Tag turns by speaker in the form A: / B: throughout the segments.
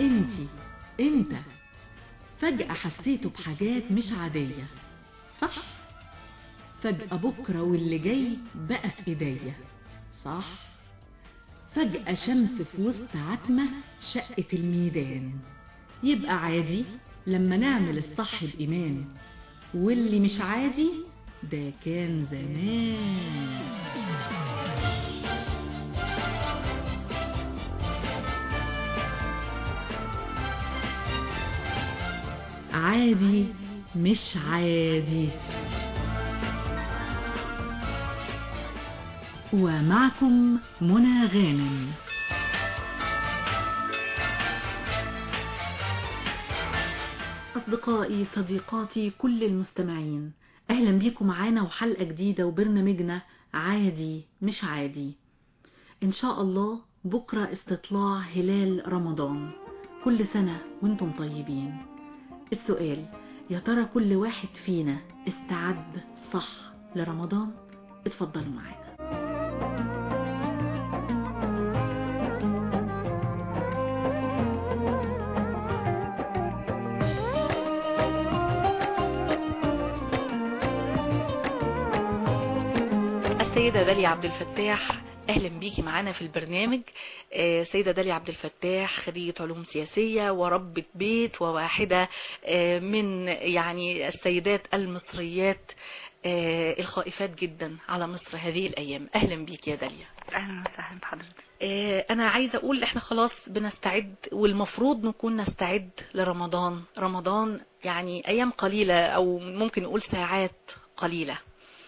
A: انتي انت فجأة حسيتوا بحاجات مش عادية صح فجأة بكرة واللي جاي بقى في ايديا صح فجأة شمس في وسط عتمة شقة الميدان يبقى عادي لما نعمل الصح بإيمان واللي مش عادي ده كان زمان عادي مش عادي ومعكم منى غانم أصدقائي صديقاتي كل المستمعين أهلا بيكم معانا وحلقة جديدة وبرنامجنا عادي مش عادي إن شاء الله بكرة استطلاع هلال رمضان كل سنة وانتم طيبين السؤال يا ترى كل واحد فينا استعد صح لرمضان اتفضلوا معانا
B: السيدة داليا عبد الفتاح اهلا بيكي معانا في البرنامج آه، سيدة داليا عبد الفتاح خريجة علوم سياسية وربة بيت وواحدة آه، من يعني السيدات المصريات آه، الخائفات جدا على مصر هذه الايام اهلا بيكي يا داليا
C: اهلا وسهلا بحضرتك
B: آه، انا عايزة اقول احنا خلاص بنستعد والمفروض نكون نستعد لرمضان رمضان يعني ايام قليلة او ممكن نقول ساعات قليلة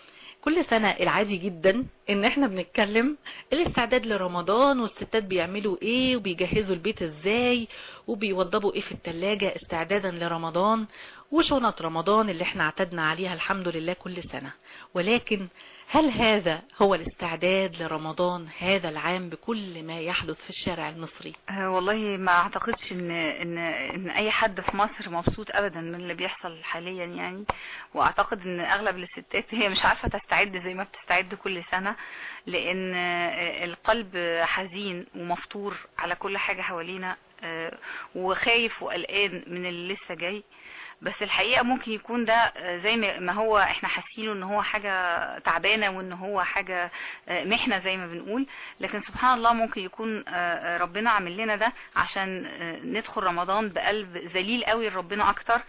B: كل سنة العادي جدا ان احنا بنتكلم الاستعداد لرمضان والستات بيعملوا ايه وبيجهزوا البيت ازاي وبيوضبوا ايه في التلاجة استعدادا لرمضان وشنط رمضان اللي احنا اعتدنا عليها الحمد لله كل سنة ولكن هل هذا هو الاستعداد لرمضان هذا العام بكل ما يحدث في الشارع المصري
C: أه والله ما اعتقدش ان ان ان اي حد في مصر مبسوط ابدا من اللي بيحصل حاليا يعني واعتقد ان اغلب الستات هي مش عارفه تستعد زي ما بتستعد كل سنه لان آه، القلب حزين ومفطور على كل حاجه حوالينا آه، وخايف وقلقان من اللي لسه جاي بس الحقيقة ممكن يكون ده آه، زي ما ما هو احنا حاسينه ان هو حاجة تعبانة وان هو حاجة آه، محنة زي ما بنقول لكن سبحان الله ممكن يكون آه، آه، ربنا عامل لنا ده عشان آه، ندخل رمضان بقلب ذليل قوي لربنا اكتر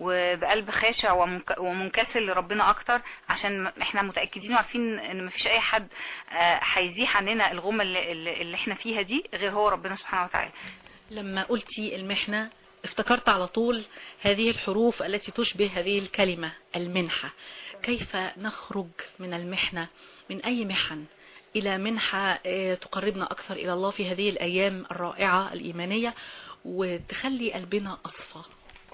C: وبقلب خاشع ومنك- ومنكسر لربنا اكتر عشان م- احنا متأكدين وعارفين ان مفيش اي حد آه، هيزيح عننا الغمة اللي, اللي اللي احنا فيها دي غير هو ربنا سبحانه وتعالى
B: لما قلتي المحنة افتكرت على طول هذه الحروف التي تشبه هذه الكلمة المنحة كيف نخرج من المحنة من أي محن إلى منحة آه، تقربنا أكثر إلى الله في هذه الأيام الرائعة الإيمانية وتخلي قلبنا أصفى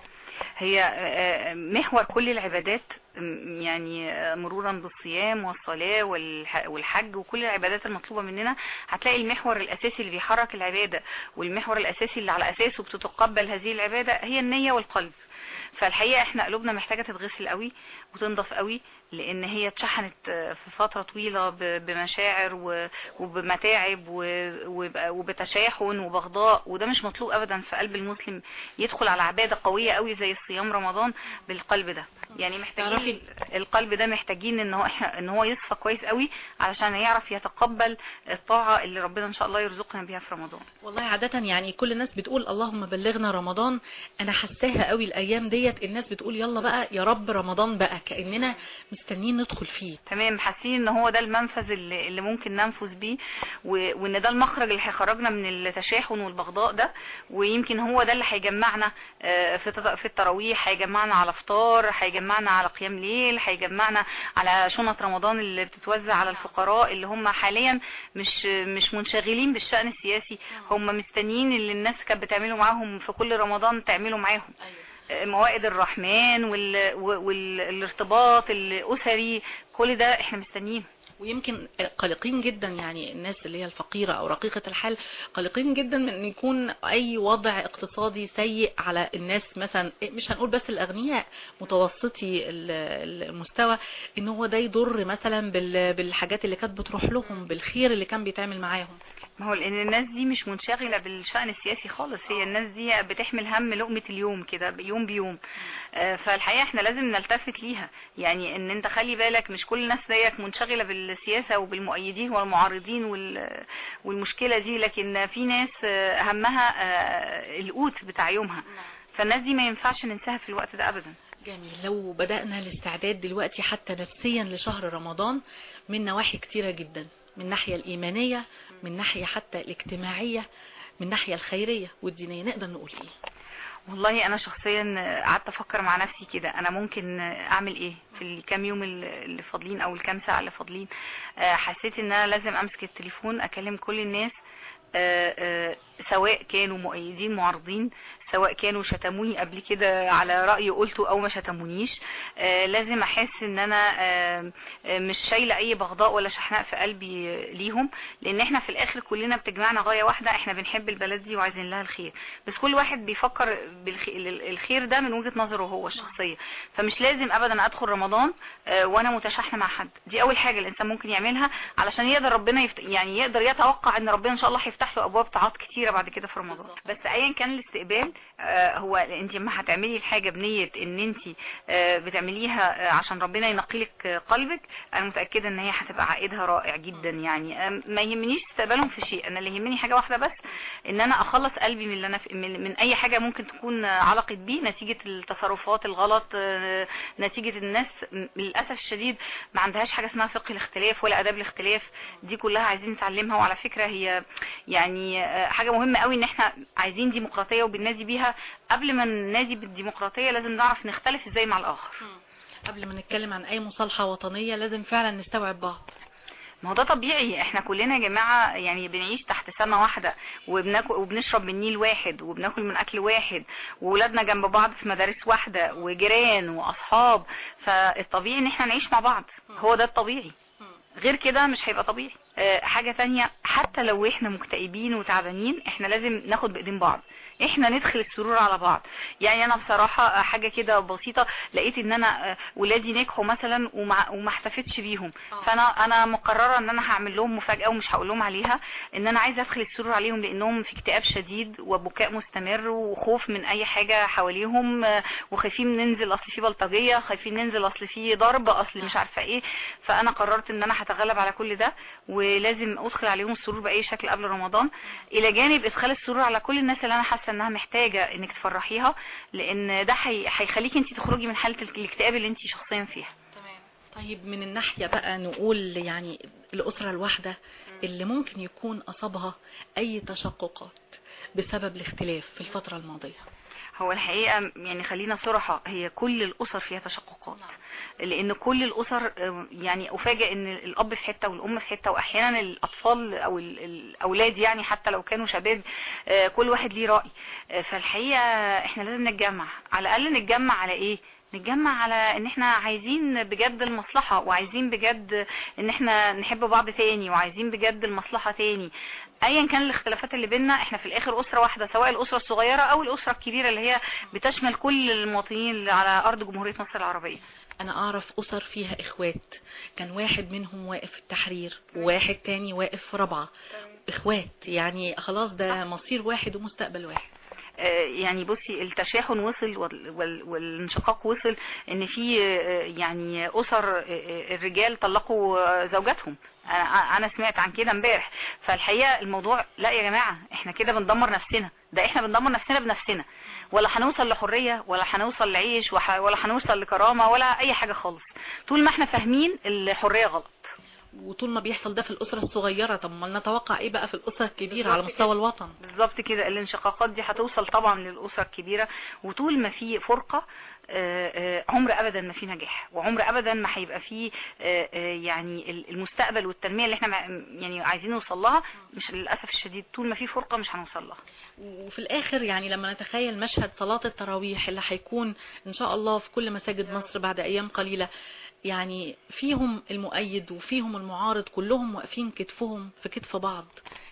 C: هي آه، محور كل العبادات م- يعني آه، مرورا بالصيام والصلاة والح- والحج وكل العبادات المطلوبة مننا هتلاقي المحور الأساسي اللي بيحرك العبادة والمحور الأساسي اللي على أساسه بتتقبل هذه العبادة هي النية والقلب فالحقيقة احنا قلوبنا محتاجة تتغسل قوي وتنضف قوي لان هي اتشحنت آه، في فترة طويلة ب- بمشاعر و- وبمتاعب و- وب- وبتشاحن وبغضاء وده مش مطلوب ابدا في قلب المسلم يدخل على عبادة قوية قوي زي الصيام رمضان بالقلب ده يعني محتاجين
B: تعرفي-
C: القلب ده محتاجين ان هو ان هو يصفى كويس قوي علشان يعرف يتقبل الطاعة اللي ربنا ان شاء الله يرزقنا بيها في رمضان
B: والله عادة يعني كل الناس بتقول اللهم بلغنا رمضان انا حساها قوي الايام ديت الناس بتقول يلا بقى يا رب رمضان بقى كأننا مستنيين ندخل فيه
C: تمام حاسين ان هو ده المنفذ اللي, اللي ممكن ننفذ بيه و- وان ده المخرج اللي هيخرجنا من التشاحن والبغضاء ده ويمكن هو ده اللي هيجمعنا آه، في تط- في التراويح هيجمعنا على فطار هيجمعنا على قيام ليل هيجمعنا على شنط رمضان اللي بتتوزع على الفقراء اللي هم حاليا مش مش منشغلين بالشأن السياسي هم مستنيين اللي الناس كانت بتعمله معاهم في كل رمضان تعمله معاهم موائد الرحمن وال... والارتباط الأسري كل ده احنا مستنيين
B: ويمكن قلقين جدا يعني الناس اللي هي الفقيرة او رقيقة الحال قلقين جدا من ان يكون اي وضع اقتصادي سيء على الناس مثلا مش هنقول بس الاغنياء متوسطي ال- المستوى ان هو ده يضر مثلا بال- بالحاجات اللي كانت بتروح لهم بالخير اللي كان بيتعمل معاهم
C: ما هو لان الناس دي مش منشغلة بالشأن السياسي خالص هي الناس دي بتحمل هم لقمة اليوم كده يوم بيوم آه، فالحقيقة احنا لازم نلتفت ليها يعني ان انت خلي بالك مش كل الناس زيك منشغلة بالسياسة وبالمؤيدين والمعارضين وال- والمشكلة دي لكن في ناس آه، همها آه، القوت بتاع يومها فالناس دي ما ينفعش ننساها في الوقت ده ابدا
B: جميل لو بدأنا الاستعداد دلوقتي حتى نفسيا لشهر رمضان من نواحي كتيرة جدا من الناحية الإيمانية من ناحية حتى الاجتماعية من الناحية الخيرية والدينية نقدر نقول ايه
C: والله انا شخصيا قعدت افكر مع نفسي كده انا ممكن اعمل ايه في الكام يوم اللي فاضلين او الكام ساعه اللي فاضلين آه، حسيت ان انا لازم امسك التليفون اكلم كل الناس آه، آه، سواء كانوا مؤيدين معارضين سواء كانوا شتموني قبل كده على رأي قلته او ما شتمونيش آه، لازم احس ان انا آه، آه، مش شايلة اي بغضاء ولا شحناء في قلبي ليهم لان احنا في الاخر كلنا بتجمعنا غاية واحدة احنا بنحب البلد دي وعايزين لها الخير بس كل واحد بيفكر بالخير ده من وجهة نظره هو الشخصية فمش لازم ابدا ادخل رمضان آه، وانا متشاحنة مع حد دي اول حاجة الانسان ممكن يعملها علشان يقدر ربنا يفت... يعني يقدر يتوقع ان ربنا ان شاء الله هيفتح له ابواب طاعات كتيرة بعد كده في رمضان بس ايا كان الاستقبال آه، هو انت ما هتعملي الحاجة بنية ان انت آه، بتعمليها آه، عشان ربنا ينقي لك آه، قلبك انا متأكدة ان هي هتبقى عائدها رائع جدا يعني آه، ما يهمنيش استقبالهم في شيء انا اللي يهمني حاجة واحدة بس ان انا اخلص قلبي من اللي انا في من, من اي حاجة ممكن تكون آه، علقت بيه نتيجة التصرفات الغلط آه، نتيجة الناس م- للأسف الشديد ما عندهاش حاجة اسمها فقه الاختلاف ولا اداب الاختلاف دي كلها عايزين نتعلمها وعلى فكرة هي يعني آه، حاجة مهمة قوي ان احنا عايزين ديمقراطية وبننادي بيها قبل ما ننادي بالديمقراطية لازم نعرف نختلف ازاي مع الاخر
B: قبل ما نتكلم عن اي مصالحة وطنية لازم فعلا نستوعب بعض
C: ما هو ده طبيعي احنا كلنا يا جماعة يعني بنعيش تحت سما واحدة وبناكل وبنشرب من نيل واحد وبناكل من اكل واحد وولادنا جنب بعض في مدارس واحدة وجيران واصحاب فالطبيعي ان احنا نعيش مع بعض هو ده الطبيعي غير كده مش هيبقى طبيعي آه، حاجة تانية حتى لو احنا مكتئبين وتعبانين احنا لازم ناخد بايدين بعض احنا ندخل السرور على بعض يعني انا بصراحة آه، حاجة كده بسيطة لقيت ان انا آه، ولادي نجحوا مثلا وما وما احتفدش بيهم
B: آه.
C: فانا انا مقررة ان انا هعمل لهم مفاجأة ومش هقول لهم عليها ان انا عايزة ادخل السرور عليهم لانهم في اكتئاب شديد وبكاء مستمر وخوف من اي حاجة حواليهم آه، وخايفين ننزل اصل في بلطجية خايفين ننزل اصل في ضرب اصل مش عارفة ايه فانا قررت ان انا هتغلب على كل ده ولازم ادخل عليهم السرور باي شكل قبل رمضان الى جانب ادخال السرور على كل الناس اللي انا حاسه انها محتاجه انك تفرحيها لان ده هي- هيخليكي انت تخرجي من حاله الاكتئاب اللي انت شخصيا فيها
B: تمام طيب من الناحية بقى نقول يعني الأسرة الواحدة اللي ممكن يكون أصابها أي تشققات بسبب الاختلاف في الفترة الماضية
C: هو الحقيقة يعني خلينا صراحة هي كل الأسر فيها تشققات لأن كل الأسر آه، يعني أفاجئ إن الأب في حتة والأم في حتة وأحيانا الأطفال أو ال- الأولاد يعني حتى لو كانوا شباب آه، كل واحد ليه رأي آه، فالحقيقة إحنا لازم نتجمع على الأقل نتجمع على إيه؟ نتجمع على ان احنا عايزين بجد المصلحة وعايزين بجد ان احنا نحب بعض تاني وعايزين بجد المصلحة تاني ايا كان الاختلافات اللي بينا احنا في الاخر اسرة واحدة سواء الاسرة الصغيرة او الاسرة الكبيرة اللي هي بتشمل كل المواطنين اللي على ارض جمهورية مصر العربية
B: أنا أعرف أسر فيها إخوات كان واحد منهم واقف في التحرير وواحد تاني واقف في رابعة إخوات يعني خلاص ده مصير واحد ومستقبل واحد
C: آه، يعني بصي التشاحن وصل وال- وال- والانشقاق وصل ان في آه، يعني اسر آه، آه، الرجال طلقوا آه، زوجاتهم انا أنا سمعت عن كده امبارح فالحقيقه الموضوع لا يا جماعه احنا كده بندمر نفسنا ده احنا بندمر نفسنا بنفسنا ولا هنوصل لحريه ولا هنوصل لعيش وح- ولا هنوصل لكرامه ولا اي حاجه خالص طول ما احنا فاهمين الحريه غلط
B: وطول ما بيحصل ده في الأسرة الصغيرة طب ما نتوقع إيه بقى في الأسرة الكبيرة على
C: بالظبط
B: مستوى الوطن
C: بالظبط كده الانشقاقات دي هتوصل طبعا للأسر الكبيرة وطول ما في فرقة آه، آه، عمر ابدا ما في نجاح وعمر ابدا ما هيبقى في آه، آه، يعني ال- المستقبل والتنمية اللي احنا مع- يعني عايزين نوصل لها مش للاسف الشديد طول ما في فرقة مش هنوصل لها
B: وفي الآخر يعني لما نتخيل مشهد صلاة التراويح اللي هيكون إن شاء الله في كل مساجد مصر بعد أيام قليلة يعني فيهم المؤيد وفيهم المعارض كلهم واقفين كتفهم في كتف بعض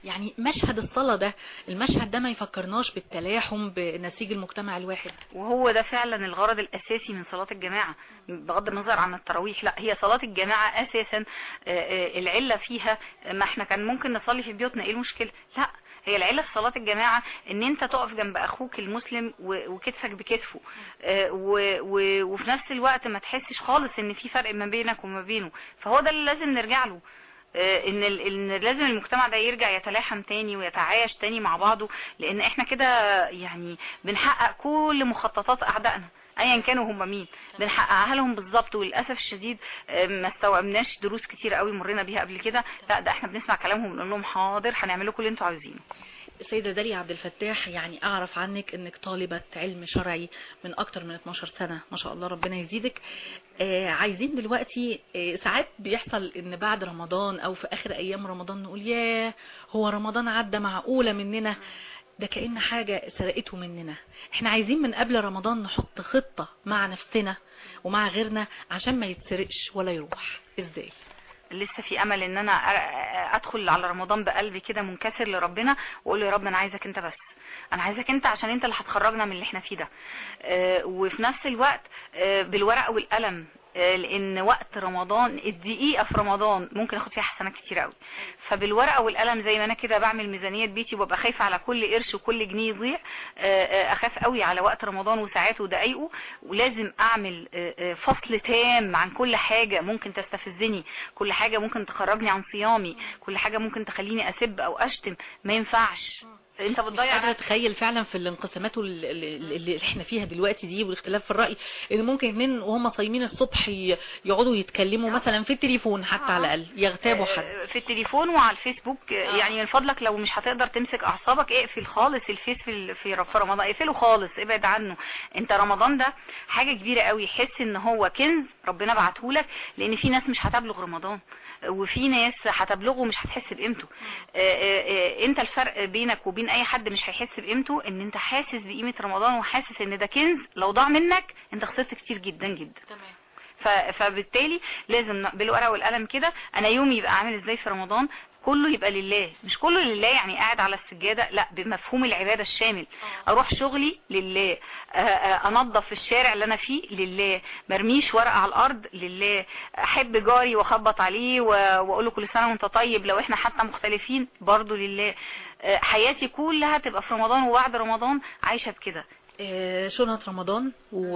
B: يعني مشهد الصلاة ده المشهد ده ما يفكرناش بالتلاحم بنسيج المجتمع الواحد
C: وهو ده فعلا الغرض الاساسي من صلاة الجماعة بغض النظر عن التراويح لا هي صلاة الجماعة اساسا آه، آه، العلة فيها ما احنا كان ممكن نصلي في بيوتنا ايه المشكلة لا هي العلة في صلاة الجماعة ان انت تقف جنب اخوك المسلم و- وكتفك بكتفه آه، و- و- وفي نفس الوقت ما تحسش خالص ان في فرق ما بينك وما بينه فهو ده اللي لازم نرجع له آه، ان ال- ان لازم المجتمع ده يرجع يتلاحم تاني ويتعايش تاني مع بعضه لان احنا كده يعني بنحقق كل مخططات اعدائنا ايا كانوا هم مين بنحققها لهم بالظبط وللاسف الشديد آه، ما استوعبناش دروس كتير قوي مرينا بيها قبل كده لا ده احنا بنسمع كلامهم ونقول لهم حاضر هنعمل لكم اللي انتوا عاوزينه
B: السيدة داليا عبد الفتاح يعني أعرف عنك أنك طالبة علم شرعي من أكتر من 12 سنة ما شاء الله ربنا يزيدك آه عايزين دلوقتي آه ساعات بيحصل أن بعد رمضان أو في آخر أيام رمضان نقول ياه هو رمضان عدى معقولة مننا ده كأن حاجة سرقته مننا احنا عايزين من قبل رمضان نحط خطة مع نفسنا ومع غيرنا عشان ما يتسرقش ولا يروح ازاي
C: لسه في امل ان انا أ- ادخل على رمضان بقلبي كده منكسر لربنا واقول له يا رب انا عايزك انت بس انا عايزك انت عشان انت اللي هتخرجنا من اللي احنا فيه ده آه، وفي نفس الوقت آه، بالورقه والقلم آه، لان وقت رمضان الدقيقه في رمضان ممكن اخد فيها حسنات كتير قوي فبالورقه والقلم زي ما انا كده بعمل ميزانيه بيتي وببقى خايفه على كل قرش وكل جنيه يضيع آه، آه، اخاف قوي على وقت رمضان وساعاته ودقايقه ولازم اعمل آه، آه، فصل تام عن كل حاجه ممكن تستفزني كل حاجه ممكن تخرجني عن صيامي كل حاجه ممكن تخليني اسب او اشتم ما ينفعش انت
B: مش
C: بتضيع
B: قادرة اتخيل فعلا في الانقسامات اللي, اللي احنا فيها دلوقتي دي والاختلاف في الرأي ان ممكن اتنين وهم صايمين الصبح ي- يقعدوا يتكلموا مثلا في التليفون حتى على الاقل يغتابوا حد
C: آه، في التليفون وعلى الفيسبوك آه،
B: آه.
C: يعني من فضلك لو مش هتقدر تمسك اعصابك اقفل خالص الفيس في ال- في في رمضان اقفله خالص ابعد عنه انت رمضان ده حاجة كبيرة قوي حس ان هو كنز ربنا بعتهولك لان في ناس مش هتبلغ رمضان وفي ناس هتبلغه ومش هتحس بقيمته آه، آه، آه، انت الفرق بينك وبين اي حد مش هيحس بقيمته ان انت حاسس بقيمة رمضان وحاسس ان ده كنز لو ضاع منك انت خسرت كتير جدا جدا
B: تمام
C: ف- فبالتالي لازم بالورقه والقلم كده انا يومي يبقى عامل ازاي في رمضان كله يبقى لله مش كله لله يعني قاعد على السجادة لا بمفهوم العبادة الشامل اروح شغلي لله آه، آه، انظف الشارع اللي انا فيه لله مرميش ورقة على الارض لله احب جاري واخبط عليه و- واقول له كل سنة وانت طيب لو احنا حتى مختلفين برضه لله آه، حياتي كلها تبقى في رمضان وبعد رمضان عايشة بكده
B: آه، شنط رمضان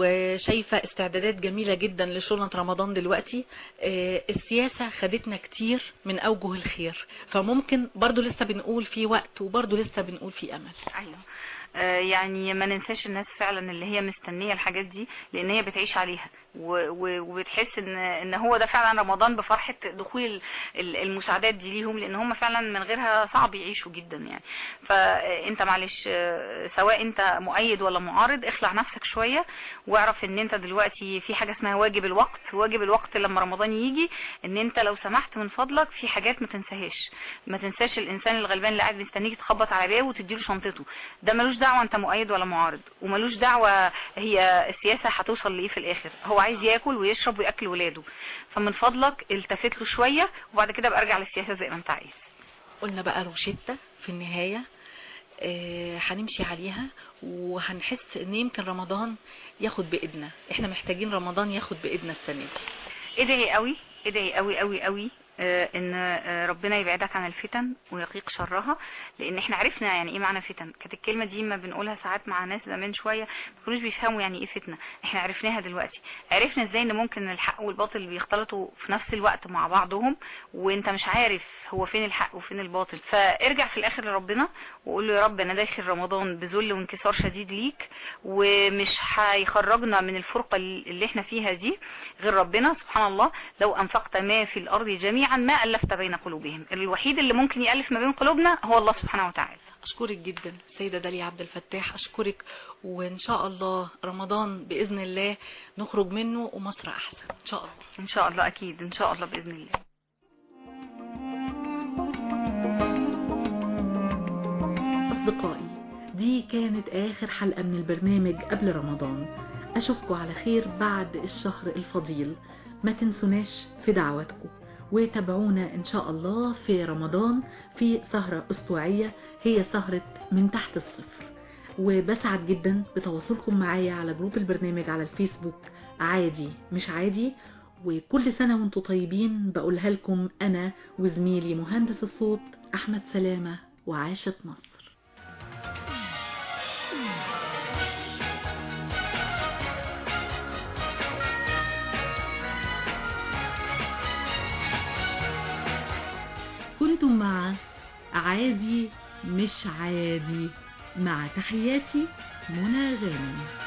B: وشايفة استعدادات جميلة جدا لشنط رمضان دلوقتي آه، السياسة خدتنا كتير من أوجه الخير فممكن برضو لسه بنقول في وقت وبرضو لسه بنقول في أمل
C: ايوه آه، يعني ما ننساش الناس فعلا اللي هي مستنية الحاجات دي لان هي بتعيش عليها و- و- وبتحس ان ان هو ده فعلا رمضان بفرحة دخول ال- ال- المساعدات دي ليهم لان هم فعلا من غيرها صعب يعيشوا جدا يعني فانت معلش آه، سواء انت مؤيد ولا معارض اخلع نفسك شوية واعرف ان انت دلوقتي في حاجة اسمها واجب الوقت واجب الوقت لما رمضان يجي ان انت لو سمحت من فضلك في حاجات ما تنساهاش ما تنساش الانسان الغلبان اللي قاعد مستنيك تخبط على بابه وتديله شنطته ده ملوش دعوة انت مؤيد ولا معارض وملوش دعوة هي السياسة هتوصل لايه في الاخر هو عايز ياكل ويشرب وياكل ولاده فمن فضلك التفت له شوية وبعد كده بقى ارجع للسياسة زي ما انت عايز
B: قلنا بقى روشتة في النهاية آه، هنمشي عليها وهنحس ان يمكن رمضان ياخد بإيدنا احنا محتاجين رمضان ياخد بإيدنا السنة دي
C: ادعي قوي ادعي قوي قوي قوي آه، ان آه، ربنا يبعدك عن الفتن ويقيك شرها لان احنا عرفنا يعني ايه معنى فتن كانت الكلمه دي ما بنقولها ساعات مع ناس زمان شويه ما كانوش بيفهموا يعني ايه فتنه احنا عرفناها دلوقتي عرفنا ازاي ان ممكن الحق والباطل بيختلطوا في نفس الوقت مع بعضهم وانت مش عارف هو فين الحق وفين الباطل فارجع في الاخر لربنا وقول له يا رب انا داخل رمضان بذل وانكسار شديد ليك ومش هيخرجنا من الفرقه اللي احنا فيها دي غير ربنا سبحان الله لو انفقت ما في الارض جميعا ما الفت بين قلوبهم الوحيد اللي ممكن يالف ما بين قلوبنا هو الله سبحانه وتعالى
B: أشكرك جدا سيدة داليا عبد الفتاح أشكرك وإن شاء الله رمضان بإذن الله نخرج منه ومصر أحسن إن شاء الله
C: ان شاء الله اكيد ان شاء الله باذن الله
A: أصدقائي دي كانت آخر حلقة من البرنامج قبل رمضان أشوفكم على خير بعد الشهر الفضيل ما تنسوناش في دعواتكم وتابعونا إن شاء الله في رمضان في سهرة أسبوعية هي سهرة من تحت الصفر وبسعد جدا بتواصلكم معايا على جروب البرنامج على الفيسبوك عادي مش عادي وكل سنة وانتم طيبين بقولها لكم أنا وزميلي مهندس الصوت أحمد سلامة وعاشت مصر كنتم مع عادي مش عادي مع تحياتي منى غانم